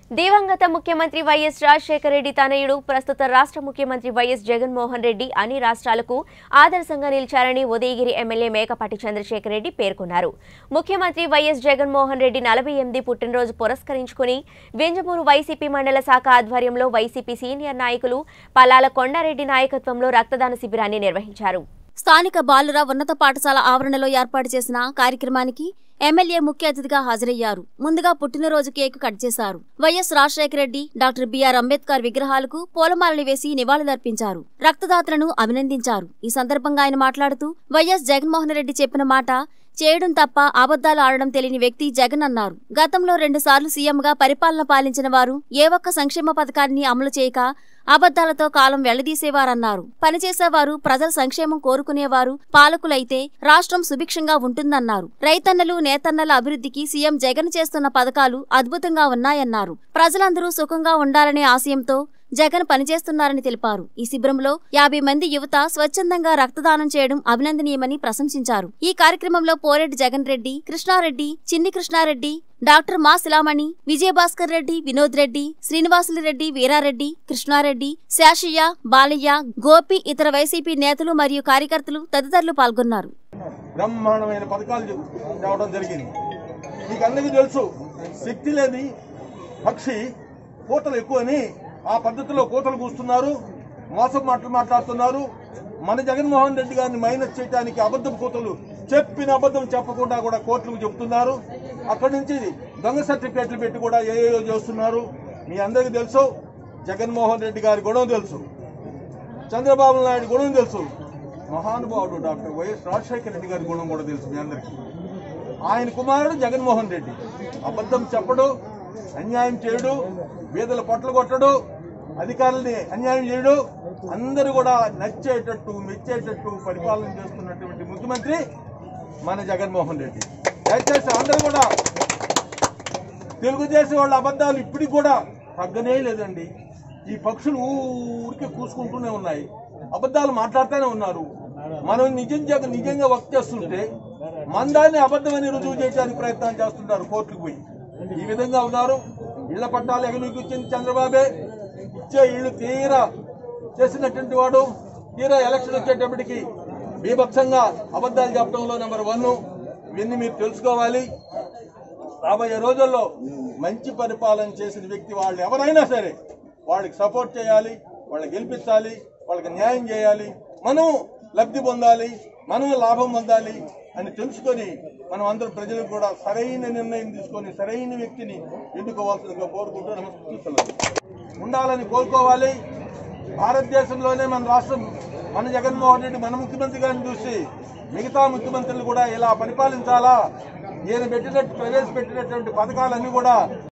దివంగత ముఖ్యమంత్రి వైఎస్ రాజశేఖర రెడ్డి తనయుడు ప్రస్తుత రాష్ట్ర ముఖ్యమంత్రి వైఎస్ జగన్మోహన్ రెడ్డి అన్ని రాష్ట్రాలకు ఆదర్శంగా నిలిచారని ఉదయగిరి ఎమ్మెల్యే మేకపాటి చంద్రశేఖర్ రెడ్డి పేర్కొన్నారు ముఖ్యమంత్రి వైఎస్ జగన్మోహన్ రెడ్డి నలభై ఎనిమిది పుట్టినరోజు పురస్కరించుకుని వెంజమూరు వైసీపీ మండల శాఖ ఆధ్వర్యంలో వైసీపీ సీనియర్ నాయకులు పల్లాల కొండారెడ్డి నాయకత్వంలో రక్తదాన శిబిరాన్ని నిర్వహించారు స్థానిక బాలుర ఉన్నత పాఠశాల ఆవరణలో ఏర్పాటు చేసిన కార్యక్రమానికి ఎమ్మెల్యే ముఖ్య అతిథిగా హాజరయ్యారు ముందుగా పుట్టినరోజు కేక్ కట్ చేశారు YS Rajasekhara Reddy doctor BR Ambedkar విగ్రహాలకు పూలమాలలు వేసి నివాళులర్పించారు రక్తదాతలను అభినందించారు ఈ సందర్భంగా ఆయన మాట్లాడుతూ వైఎస్ జగన్మోహన్ రెడ్డి చెప్పిన మాట చేయడం తప్ప అబద్దాలు ఆడడం తెలియని వ్యక్తి జగన్ అన్నారు గతంలో రెండుసార్లు సీఎంగా పరిపాలన పాలించిన వారు ఏ ఒక్క సంక్షేమ పథకాన్ని అమలు చేయక అబద్దాలతో కాలం వెళ్లదీసేవారన్నారు పనిచేసేవారు ప్రజల సంక్షేమం కోరుకునేవారు పాలకులైతే రాష్ట్రం సుభిక్షంగా ఉంటుందన్నారు రైతన్నలు నేతన్నల అభివృద్ధికి సీఎం జగన్ చేస్తున్న పథకాలు అద్భుతంగా ఉన్నాయన్నారు ప్రజలందరూ సుఖంగా ఉండాలనే ఆశయంతో జగన్ పనిచేస్తున్నారని తెలిపారు ఈ శిబిరంలో యాభై మంది యువత స్వచ్ఛందంగా రక్తదానం చేయడం అభినందనీయమని ప్రశంసించారు ఈ కార్యక్రమంలో పోరెడ్డి జగన్ రెడ్డి కృష్ణారెడ్డి చిన్ని కృష్ణారెడ్డి డాక్టర్ మా శిలామణి విజయభాస్కర్ రెడ్డి వినోద్ రెడ్డి శ్రీనివాసులు రెడ్డి వీరారెడ్డి కృష్ణారెడ్డి శాషయ్య బాలయ్య గోపి ఇతర వైసీపీ నేతలు మరియు కార్యకర్తలు తదితరులు పాల్గొన్నారు బ్రహ్మాండమైన పథకాలు తేవడం జరిగింది మీకు అందరికీ తెలుసు శక్తి లేని పక్షి కోతలు ఎక్కువని ఆ పద్ధతిలో కోతలు కూస్తున్నారు మోసం మాటలు మాట్లాడుతున్నారు మన జగన్మోహన్ రెడ్డి గారిని మైనస్ చేయడానికి అబద్ధం కోతలు చెప్పిన అబద్ధం చెప్పకుండా కూడా కోర్టులకు చెప్తున్నారు అక్కడి నుంచి దొంగ సర్టిఫికేట్లు పెట్టి కూడా ఏఏయో చేస్తున్నారు మీ అందరికీ తెలుసు జగన్మోహన్ రెడ్డి గారి గుణం తెలుసు చంద్రబాబు నాయుడు గుణం తెలుసు మహానుభావుడు డాక్టర్ వైఎస్ రాజశేఖర రెడ్డి గారి గుణం కూడా తెలుసు మీ అందరికీ ఆయన కుమారుడు జగన్మోహన్ రెడ్డి అబద్ధం చెప్పడు అన్యాయం చేయడు బీదల పొట్టలు కొట్టడు అధికారుల్ని అన్యాయం చేయడు అందరూ కూడా నచ్చేటట్టు మెచ్చేటట్టు పరిపాలన చేస్తున్నటువంటి ముఖ్యమంత్రి మన జగన్మోహన్ రెడ్డి దయచేసి అందరూ కూడా తెలుగుదేశం వాళ్ళ అబద్ధాలు ఇప్పటికి కూడా తగ్గనే లేదండి ఈ పక్షులు ఊరికే కూసుకుంటూనే ఉన్నాయి అబద్ధాలు మాట్లాడుతూనే ఉన్నారు మనం నిజంగా నిజంగా వర్క్ చేస్తుంటే మందాన్ని అబద్ధమని రుజువు చేయడానికి ప్రయత్నం చేస్తున్నారు కోర్టుకు పోయి ఈ విధంగా ఉన్నారు ఇళ్ల పట్టాలు ఎగలికి ఇచ్చింది చంద్రబాబే ఇచ్చే ఇళ్ళు తీరా చేసినటువంటి వాడు తీరా ఎలక్షన్ వచ్చేటప్పటికి బీభత్సంగా అబద్ధాలు చెప్పడంలో నెంబర్ వన్ ఇవన్నీ మీరు తెలుసుకోవాలి రాబోయే రోజుల్లో మంచి పరిపాలన చేసిన వ్యక్తి వాళ్ళు ఎవరైనా సరే వాళ్ళకి సపోర్ట్ చేయాలి వాళ్ళకి గెలిపించాలి వాళ్ళకి న్యాయం చేయాలి మనం లబ్ధి పొందాలి మనం లాభం పొందాలి అని తెలుసుకొని మనం అందరం ప్రజలకు కూడా సరైన నిర్ణయం తీసుకొని సరైన వ్యక్తిని ఎన్నుకోవాల్సిందిగా కోరుకుంటూ నమస్కరిస్తున్నాను ఉండాలని కోరుకోవాలి భారతదేశంలోనే మన రాష్ట్రం మన జగన్మోహన్ రెడ్డి మన ముఖ్యమంత్రి గారిని చూసి మిగతా ముఖ్యమంత్రులు కూడా ఇలా పరిపాలించాలా ఈయన పెట్టినట్టు ప్రవేశపెట్టినటువంటి పథకాలన్నీ కూడా